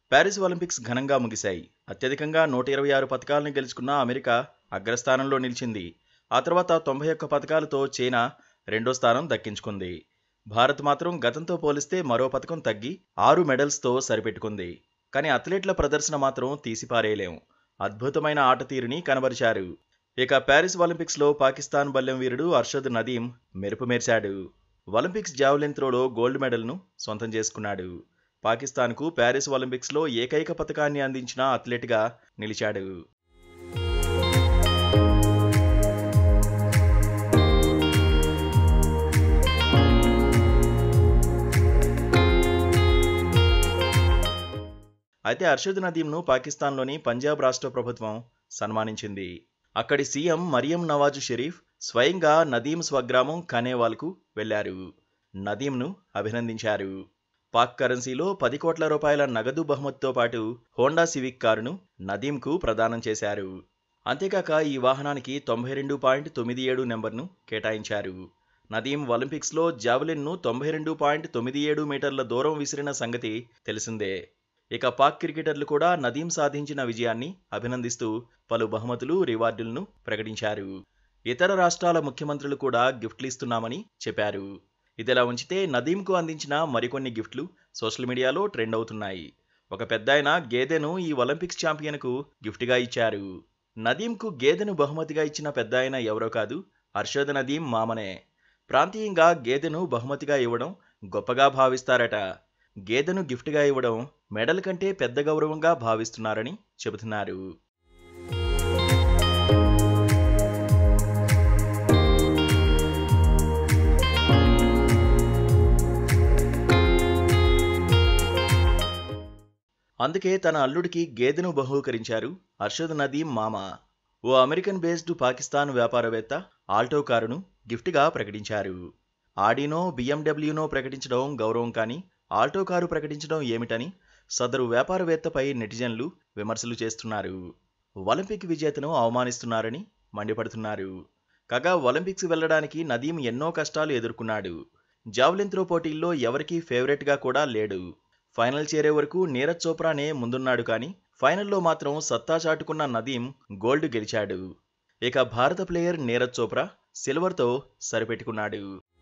Paris Olympics ఘనంగా ముగిశాయి అత్యధికంగా నూట ఇరవై ఆరు పథకాలను గెలుచుకున్న అమెరికా అగ్రస్థానంలో నిలిచింది ఆ తర్వాత తొంభై ఒక్క పథకాలతో చైనా రెండో స్థానం దక్కించుకుంది భారత్ మాత్రం గతంతో పోలిస్తే మరో పథకం తగ్గి ఆరు మెడల్స్తో సరిపెట్టుకుంది కానీ అథ్లెట్ల ప్రదర్శన మాత్రం తీసిపారేయలేం అద్భుతమైన ఆట తీరుని కనబరిచారు ఇక ప్యారిస్ ఒలింపిక్స్లో పాకిస్తాన్ బల్లెం వీరుడు అర్షద్ నదీం మెరుపు మెరిశాడు ఒలింపిక్స్ జావెలిన్ త్రోలో గోల్డ్ మెడల్ను సొంతం చేసుకున్నాడు పాకిస్తాన్కు ప్యారిస్ ఒలింపిక్స్లో ఏకైక పథకాన్ని అందించిన అథ్లెట్గా నిలిచాడు అయితే అర్షద్ నదీంను పాకిస్తాన్లోని పంజాబ్ రాష్ట్ర ప్రభుత్వం సన్మానించింది అక్కడి సీఎం మరియం నవాజు షరీఫ్ స్వయంగా నదీం స్వగ్రామం ఖనేవాల్కు వెళ్లారు నదీంను అభినందించారు పాక్ కరెన్సీలో పది కోట్ల రూపాయల నగదు బహుమతితో పాటు హోండా సివిక్ కారును నదీంకు ప్రదానం చేశారు అంతేకాక ఈ వాహనానికి తొంభై రెండు పాయింట్ తొమ్మిది ఏడు నెంబర్ను కేటాయించారు నదీం ఒలింపిక్స్లో జావెలిన్ను తొంభై రెండు పాయింట్ తొమ్మిది ఏడు మీటర్ల దూరం విసిరిన సంగతి తెలిసిందే ఇక పాక్ క్రికెటర్లు కూడా నదీం సాధించిన విజయాన్ని అభినందిస్తూ పలు బహుమతులు రివార్డులను ప్రకటించారు ఇతర రాష్ట్రాల ముఖ్యమంత్రులు కూడా గిఫ్ట్లు ఇస్తున్నామని చెప్పారు ఇదిలా ఉంచితే నదీంకు అందించిన మరికొన్ని గిఫ్ట్లు సోషల్ మీడియాలో ట్రెండ్ అవుతున్నాయి ఒక పెద్దాయన గేదెను ఈ ఒలింపిక్స్ ఛాంపియన్కు గిఫ్ట్గా ఇచ్చారు నదీంకు గేదెను బహుమతిగా ఇచ్చిన పెద్దాయన ఎవరో కాదు హర్షద్ నదీం మామనే ప్రాంతీయంగా గేదెను బహుమతిగా ఇవ్వడం గొప్పగా భావిస్తారట గేదెను గిఫ్ట్గా ఇవ్వడం మెడల్ కంటే పెద్ద గౌరవంగా భావిస్తున్నారని చెబుతున్నారు అందుకే తన అల్లుడికి గేదెను బహూకరించారు అర్షద్ నదీం మామ ఓ అమెరికన్ బేస్డ్ పాకిస్తాన్ వ్యాపారవేత్త ఆల్టో కారును గిఫ్ట్గా ప్రకటించారు ఆడినో బిఎండబ్ల్యూనో ప్రకటించడం గౌరవం కానీ ఆల్టో కారు ప్రకటించడం ఏమిటని సదరు వ్యాపారవేత్తపై నెటిజన్లు విమర్శలు చేస్తున్నారు ఒలింపిక్ విజేతను అవమానిస్తున్నారని మండిపడుతున్నారు కాగా ఒలింపిక్స్ వెళ్లడానికి నదీం ఎన్నో కష్టాలు ఎదుర్కొన్నాడు జావలిన్ త్రో పోటీల్లో ఎవరికీ ఫేవరెట్గా కూడా లేడు ఫైనల్ చేరే వరకు నీరజ్ చోప్రానే ముందున్నాడు కానీ ఫైనల్లో మాత్రం సత్తా చాటుకున్న నదీం గోల్డ్ గెలిచాడు ఇక భారత ప్లేయర్ నీరజ్ చోప్రా సిల్వర్తో సరిపెట్టుకున్నాడు